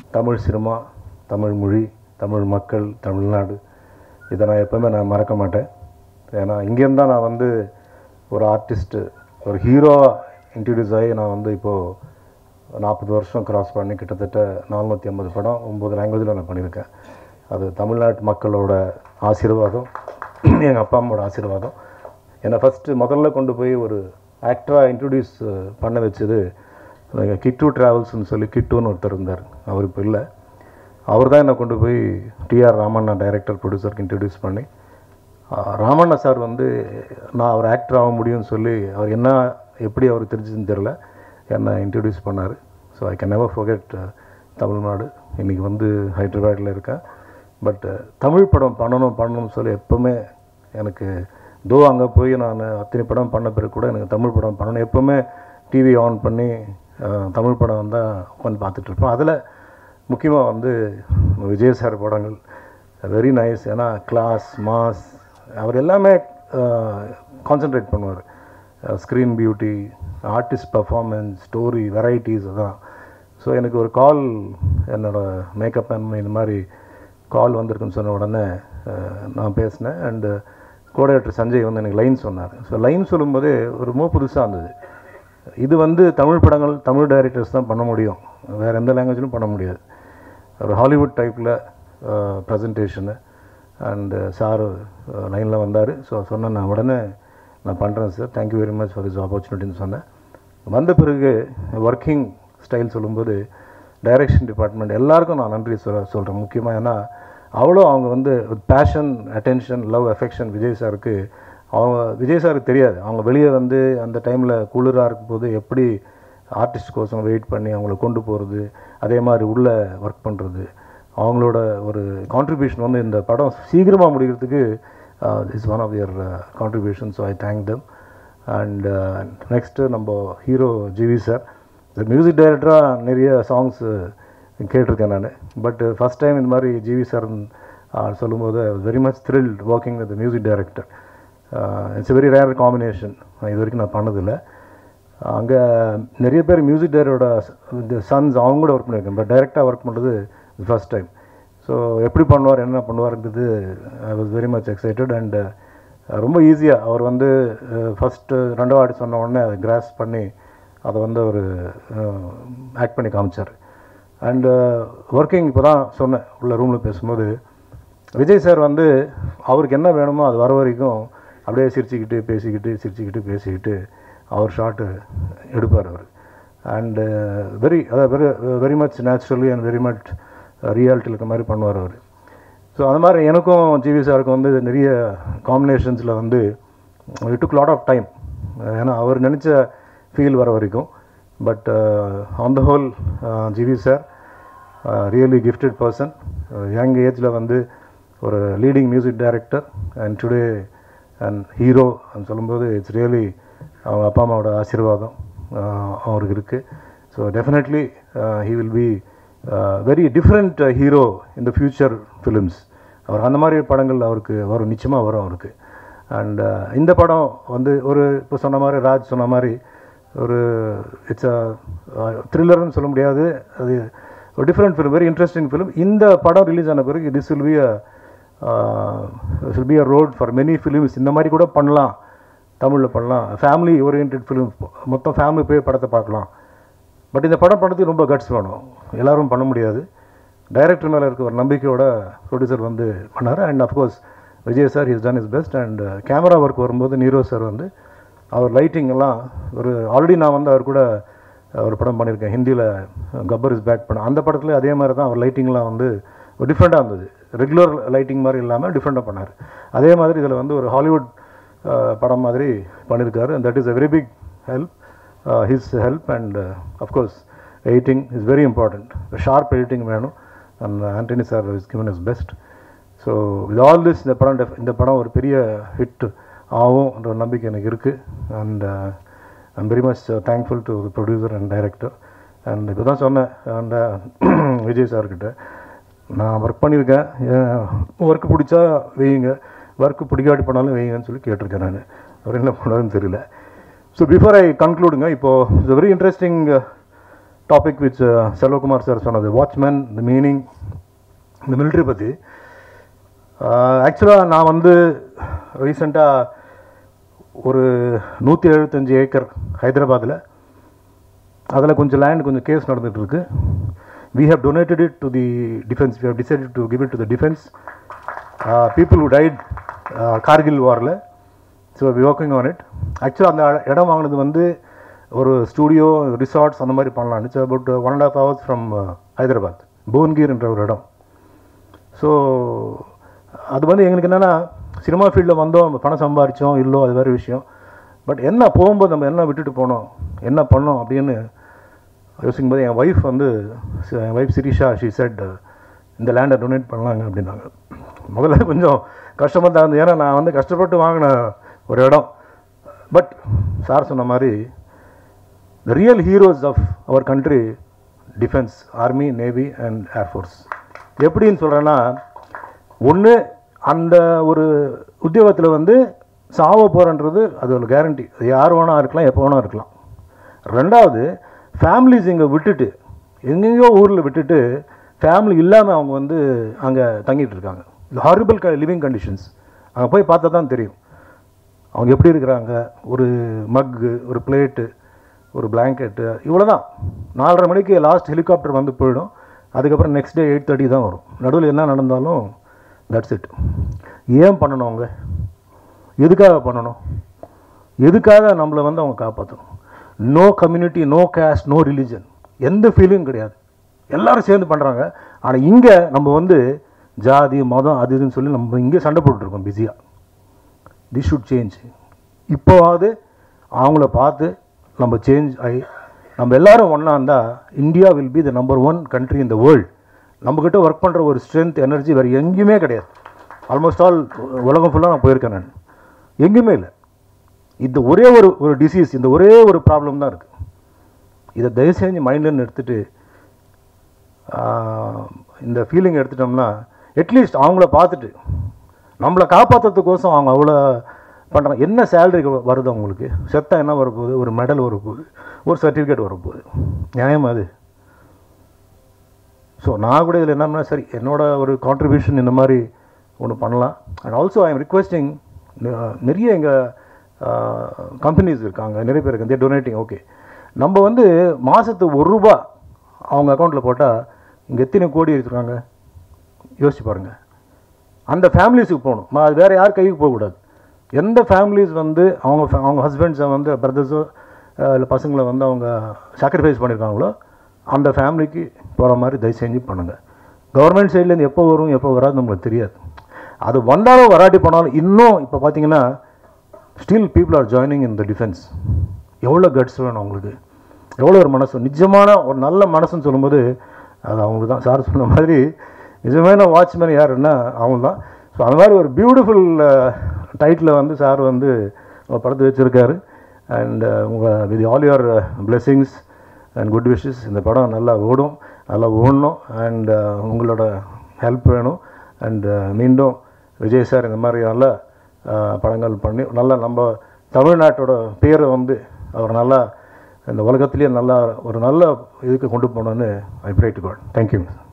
Tamil cinema Tamil மொழி தமிழ் மக்கள் தமிழ்நாடு இதை நான் எப்போவுமே நான் மறக்க மாட்டேன் ஏன்னா இங்கேருந்து தான் நான் வந்து ஒரு ஆர்டிஸ்ட்டு ஒரு ஹீரோவாக இன்ட்ரடியூஸ் ஆகி நான் வந்து இப்போது நாற்பது வருஷம் கிராஸ் பண்ணி கிட்டத்தட்ட நானூற்றி ஐம்பது படம் ஒம்பது லாங்குவேஜில் நான் பண்ணியிருக்கேன் அது தமிழ்நாட்டு மக்களோட ஆசீர்வாதம் எங்கள் அப்பா அம்மாவோட ஆசீர்வாதம் என்னை ஃபஸ்ட்டு முதல்ல கொண்டு போய் ஒரு ஆக்டராக இன்ட்ரடியூஸ் பண்ண வச்சது எனக்கு கிட்டு ட்ராவல்ஸ்னு சொல்லி கிட்டுன்னு ஒருத்தர் இருந்தார் அவர் இப்போ இல்லை அவர் தான் என்னை கொண்டு போய் டிஆர் ராமண்ணா டைரக்டர் ப்ரொடியூசருக்கு இன்ட்ரடியூஸ் பண்ணி ஆஹ் ராமண்ணா சார் வந்து நான் அவர் ஆக்டர் ஆக முடியும்னு சொல்லி அவர் என்ன எப்படி அவர் தெரிஞ்சதுன்னு தெரில என்னை இன்ட்ரடியூஸ் பண்ணார் so I can never forget Tamil Nadu இன்றைக்கி வந்து ஹைதராபாத்தில் இருக்கேன் பட் தமிழ் படம் பண்ணணும் பண்ணணும்னு சொல்லி எப்போவுமே எனக்கு தோ அங்கே போய் நான் அத்தனை படம் பண்ண பிறகு கூட எனக்கு தமிழ் படம் பண்ணணும் எப்போவுமே டிவி ஆன் பண்ணி அஹ், தமிழ் படம் வந்தால் உட்காந்து பார்த்துட்ருப்போம் அதில் முக்கியமாக வந்து விஜய் சார் படங்கள் வெரி நைஸ் ஏன்னா கிளாஸ் மாஸ் அவர் எல்லாமே கான்சென்ட்ரேட் பண்ணுவார் screen beauty artist performance story varieties அதான் ஸோ எனக்கு ஒரு கால் என்னோடய மேக்கப் மேன் இந்த மாதிரி கால் வந்திருக்குன்னு சொன்ன உடனே அஹ், நான் பேசினேன் அண்டு கோடையாட்டர் சஞ்சய் வந்து எனக்கு லைன் சொன்னார் ஸோ லைன் சொல்லும்போதே ஒரு ரொம்ப புதுசாக இருந்தது இது வந்து தமிழ் படங்கள் தமிழ் டைரக்டர்ஸ் தான் பண்ண முடியும் வேறு எந்த லாங்குவேஜிலும் பண்ண முடியாது ஒரு ஹாலிவுட் டைப்பில் ப்ரெசன்டேஷனு அண்டு சார் லைனில் வந்தார் ஸோ சொன்னேன் நான் உடனே நான் பண்ணுறேன் sir thank you very much for this ஆப்பர்ச்சுனிட்டின்னு சொன்னேன் வந்த பிறகு ஒர்க்கிங் ஸ்டைல் சொல்லும்போது டைரக்ஷன் டிபார்ட்மெண்ட் எல்லாருக்கும் நான் நன்றி சொல்ல சொல்கிறேன் முக்கியமாக ஏன்னா அவ்வளோ அவங்க வந்து passion attention love affection Vijay சாருக்கு அவங்க விஜய் சாருக்கு தெரியாது அவங்க வெளியே வந்து அந்த டைமில் குளிராக இருக்கும்போது எப்படி ஆர்டிஸ்ட் கோசம் வெயிட் பண்ணி அவங்கள கொண்டு போகிறது அதே மாதிரி உள்ளே ஒர்க் பண்ணுறது அவங்களோட ஒரு கான்ட்ரிபியூஷன் வந்து இந்த படம் சீக்கிரமாக முடிக்கிறதுக்கு is one of their contribution so I thank them and next நம்ம ஹீரோ ஜிவி சார் இந்த மியூசிக் டைரக்டராக நிறைய சாங்ஸ் கேட்டிருக்கேன் நான் பட் ஃபஸ்ட் டைம் இந்த மாதிரி ஜிவி சார் சொல்லும்போது very much thrilled working with music director it's very rare combination இது வரைக்கும் நான் பண்ணதில்லை அங்கே நிறைய பேர் மியூசிக் டைரக்டரோட இந்த சன்ஸ் அவங்க கூட ஒர்க் பண்ணியிருக்கேன் பட் டைரெக்டாக ஒர்க் பண்ணுறது ஃபர்ஸ்ட் டைம் ஸோ எப்படி பண்ணுவார் என்ன பண்ணுவார்ன்றது I was very much excited and ரொம்ப ஈஸியாக அவர் வந்து ஃபஸ்ட்டு ரெண்டாவது வாட்டி சொன்ன உடனே அதை கிராஸ் பண்ணி அதை வந்து அவர் ஆக்ட் பண்ணி காமிச்சார் அண்டு ஒர்க்கிங் இப்போ தான் சொன்னேன் உள்ள ரூமில் பேசும்போது விஜய் சார் வந்து அவருக்கு என்ன வேணுமோ அது வர வரைக்கும் அப்படியே சிரிச்சுக்கிட்டு பேசிக்கிட்டு சிரிச்சுக்கிட்டு பேசிக்கிட்டு அவர் ஷாட்டு எடுப்பார் அவர் அண்டு வெரி அதாவது very very much naturally and very much ரியாலிட்டியில் இருக்க மாதிரி பண்ணுவார் அவர் ஸோ அது மாதிரி எனக்கும் ஜிவி சாருக்கும் வந்து நிறைய காம்பினேஷன்ஸில் வந்து it took lot of time ஏன்னா அவர் நினச்ச ஃபீல் வர வரைக்கும் but on the whole GV sir really gifted person young ஏஜில் வந்து ஒரு leading music director and today and hero சொல்லும்போது இட்ஸ் ரியலி அவங்க அப்பா அம்மாவோட ஆசீர்வாதம் uh, அவருக்கு இருக்குது so definitely he will be very different hero in the future films அவர் அந்த மாதிரி படங்கள் அவருக்கு வரும் நிச்சயமாக வரும் அவருக்கு அண்ட் இந்த படம் வந்து ஒரு இப்போ சொன்ன மாதிரி ராஜ் சொன்ன மாதிரி ஒரு இட்ஸ் அ த்ரில்லர்னு சொல்ல முடியாது அது ஒரு different film very interesting film இந்த படம் ரிலீஸ் ஆன பிறகு this will be a will be a road for many films இந்த மாதிரி கூட பண்ணலாம் தமிழில் பண்ணலாம் ஃபேமிலி ஓரியன்ட் ஃபிலிம் மொத்தம் ஃபேமிலி போய் படத்தை பார்க்கலாம் பட் இந்த படம் படத்துக்கு ரொம்ப கட்ஸ் வேணும் எல்லாரும் பண்ண முடியாது டைரக்டர் மேலே இருக்க ஒரு நம்பிக்கையோட ப்ரொடியூசர் வந்து பண்ணார் and of course Vijay sir is done is best and camera work வரும்போது நீரோ சார் வந்து அவர் லைட்டிங் எல்லாம் ஒரு ஆல்ரெடி நான் வந்து அவர் கூட ஒரு படம் பண்ணியிருக்கேன் ஹிந்தியில் கப்பர் இஸ் பேக் பண்ண அந்த படத்தில் அதே மாதிரி தான் அவர் லைட்டிங்லாம் வந்து ஒரு டிஃப்ரெண்ட்டாக இருந்தது ரெகுலர் லைட்டிங் மாதிரி இல்லாமல் டிஃப்ரெண்ட்டாக பண்ணார் அதே மாதிரி இதில் வந்து ஒரு ஹாலிவுட் படம் மாதிரி பண்ணியிருக்காரு that is a very big help his help and of course editing is very important sharp editing வேணும் and Antony sir is given is best so with all this இந்த படம் def- இந்த படம் ஒரு பெரிய ஹிட் ஆகும்ன்ற ஒரு நம்பிக்கை எனக்கு இருக்குது and I'm very much thankful to producer and director and இப்போ தான் சொன்னேன் அண்ட் விஜய் சார்கிட்ட நான் ஒர்க் பண்ணியிருக்கேன் ஒர்க்கு பிடிச்சா வையுங்க ஒர்க்கு பிடிக்காட்டி பண்ணாலும் வைங்கன்னு சொல்லி கேட்டிருக்கேன் நான் அவர் என்ன பண்ணாருன்னு தெரியல ஸோ பிஃபோர் ஐ கன்க்ளூடுங்க இப்போது it's very interesting topic which Selvakumar sir சொன்னது வாட்ச்மேன் த மீனிங் இந்த மிலிட்ரி பற்றி ஆக்சுவலாக நான் வந்து ரீசெண்டாக ஒரு நூற்றி எழுபத்தஞ்சு ஏக்கர் ஹைதராபாத்தில் அதில் கொஞ்சம் லேண்ட் கொஞ்சம் கேஸ் நடந்துட்டு இருக்கு we have donated it to the defence we have decided to give it to the defence people who died Kargil வாரில் so we working on it ஆக்சுவலாக அந்த இடம் வாங்கினது வந்து ஒரு ஸ்டூடியோ ரிசார்ட்ஸ் அந்த மாதிரி பண்ணலாம் it's about one and half hours from Hyderabad Bhongir என்ற ஒரு இடம் ஸோ அது வந்து எங்களுக்கு என்னென்னா சினிமா ஃபீல்டில் வந்தோம் பணம் சம்பாரித்தோம் இல்லோ அது வேறு விஷயம் பட் என்ன போகும்போது நம்ம என்ன விட்டுட்டு போனோம் என்ன பண்ணோம் அப்படின்னு யோசிக்கும் போது என் ஒய்ஃப் வந்து சி- என் ஒய்ஃப் சிரிஷா ஷி செட் இந்த லேண்டை டொனேட் பண்ணலாங்க அப்படின்னாங்க முதல்ல கொஞ்சம் கஷ்டமாக தான் இருந்தது ஏன்னா நான் வந்து கஷ்டப்பட்டு வாங்கின ஒரு இடம் பட் சார் சொன்ன மாதிரி the real heroes of our country defence army navy and air force எப்படின்னு சொல்கிறேன்னா ஒன்று அந்த ஒரு உத்தியோகத்தில் வந்து சாவ போகிறன்றது அது ஒரு கேரண்டி அது யார் வேணா இருக்கலாம் எப்போ வேணா இருக்கலாம் ரெண்டாவது ஃபேமிலிஸ் இங்கே விட்டுட்டு எங்கெங்கேயோ ஊரில் விட்டுட்டு ஃபேமிலி இல்லாமல் அவங்க வந்து அங்கே தங்கிட்டு இருக்காங்க இந்த ஹாரிபிள் க லிவிங் கண்டிஷன்ஸ் அங்கே போய் பார்த்தா தான் தெரியும் அவங்க எப்படி இருக்கிறாங்க ஒரு மக்கு ஒரு பிளேட்டு ஒரு பிளாங்கெட்டு இவ்வளோ தான் நாலரை மணிக்கு லாஸ்ட் ஹெலிகாப்டர் வந்து போயிடும் அதுக்கப்புறம் நெக்ஸ்ட் டே எயிட் தேர்ட்டி தான் வரும் நடுவில் என்ன நடந்தாலும் தட்ஸ் இட் ஏன் பண்ணணும் அவங்க எதுக்காக பண்ணணும் எதுக்காக நம்மளை வந்து அவங்க காப்பாற்றணும் no community no caste no religion எந்த ஃபீலிங் கிடையாது எல்லாரும் சேர்ந்து பண்ணுறாங்க ஆனால் இங்கே நம்ம வந்து ஜாதி மதம் அது இதுன்னு சொல்லி நம்ம இங்கே சண்டை போட்டுருக்கோம் பிஸியாக திஸ் ஷுட் சேஞ்ச் இப்போவாவது அவங்கள பார்த்து நம்ம சேஞ்ச் ஆகி நம்ம எல்லாரும் ஒன்றா இருந்தால் India will be the number one country in the world நம்மக்கிட்ட ஒர்க் பண்ணுற ஒரு ஸ்ட்ரென்த் எனர்ஜி வேறு எங்கேயுமே கிடையாது ஆல்மோஸ்ட் ஆல் உலகம் ஃபுல்லாக நான் போயிருக்கேன் நான் எங்கேயுமே இல்லை இந்த ஒரே ஒரு ஒரு டிசீஸ் இந்த ஒரே ஒரு ப்ராப்ளம் தான் இருக்குது இதை தயவு செஞ்சு மைண்ட்லேருந்து எடுத்துகிட்டு இந்த ஃபீலிங் எடுத்துட்டோம்னா அட்லீஸ்ட் அவங்கள பார்த்துட்டு நம்மளை காப்பாற்றுறதுக்கோசம் அவங்க அவ்வளோ பண்ணுறாங்க என்ன சேலரி வருது அவங்களுக்கு செத்தா என்ன வரப்போகுது ஒரு மெடல் வரப்போகுது ஒரு சர்டிஃபிகேட் வரப்போகுது நியாயம் அது ஸோ நான் கூட இதில் என்னன்னா சரி என்னோட ஒரு கான்ட்ரிபியூஷன் இந்த மாதிரி ஒன்று பண்ணலாம் and also I am requesting நிறைய எங்கள் கம்பெனிஸ் இருக்காங்க நிறைய பேர் இருக்காங்க டொனேட்டிங் ஓகே நம்ம வந்து மாதத்துக்கு ஒரு ரூபா அவங்க அக்கௌண்ட்டில் போட்டால் இங்கே எத்தனை கோடி இருக்காங்க யோசிச்சு பாருங்கள் அந்த ஃபேமிலிஸுக்கு போகணும் ம- அது வேறு யார் கைக்கு போகக்கூடாது எந்த ஃபேமிலிஸ் வந்து அவங்க fa- அவங்க ஹஸ்பண்ட்ஸை வந்து பிரதர்ஸோ இல்லை பசங்களை வந்து அவங்க சாக்ரிஃபைஸ் பண்ணியிருக்காங்களோ அந்த ஃபேமிலிக்கு போகிற மாதிரி தயவு செஞ்சு பண்ணுங்கள் கவர்மெண்ட் சைட்லேருந்து எப்போ வரும் எப்போ வராது நம்மளுக்கு தெரியாது அது வந்தாலும் வராட்டி போனாலும் இன்னும் இப்போ பார்த்தீங்கன்னா still people are joining in the defence எவ்வளோ கட்ஸ் வேணும் அவங்களுக்கு எவ்வளோ ஒரு மனசு நிஜமான ஒரு நல்ல மனசுன்னு சொல்லும்போது அது அவங்களுக்கு தான் சார் சொன்ன மாதிரி நிஜமான வாட்ச்மேன் யாருன்னா அவங்க தான் ஸோ அந்த மாதிரி ஒரு பியூட்டிஃபுல் டைட்டில் வந்து சார் வந்து ஒரு படத்தை வச்சுருக்காரு அண்ட் உங்கள் with all your blessings and good wishes இந்த படம் நல்லா ஓடும் நல்லா ஓடணும் அண்ட் உங்களோட ஹெல்ப் வேணும் அண்ட் மீண்டும் விஜய் சார் இந்த மாதிரி நல்ல அஹ், படங்கள் பண்ணி நல்லா நம்ம தமிழ்நாட்டோட பேரை வந்து அவர் நல்லா இந்த உலகத்திலேயே நல்லா ஒரு நல்ல இதுக்கு கொண்டு போகணுன்னு ஐ பிரைட் காட் தேங்க்யூ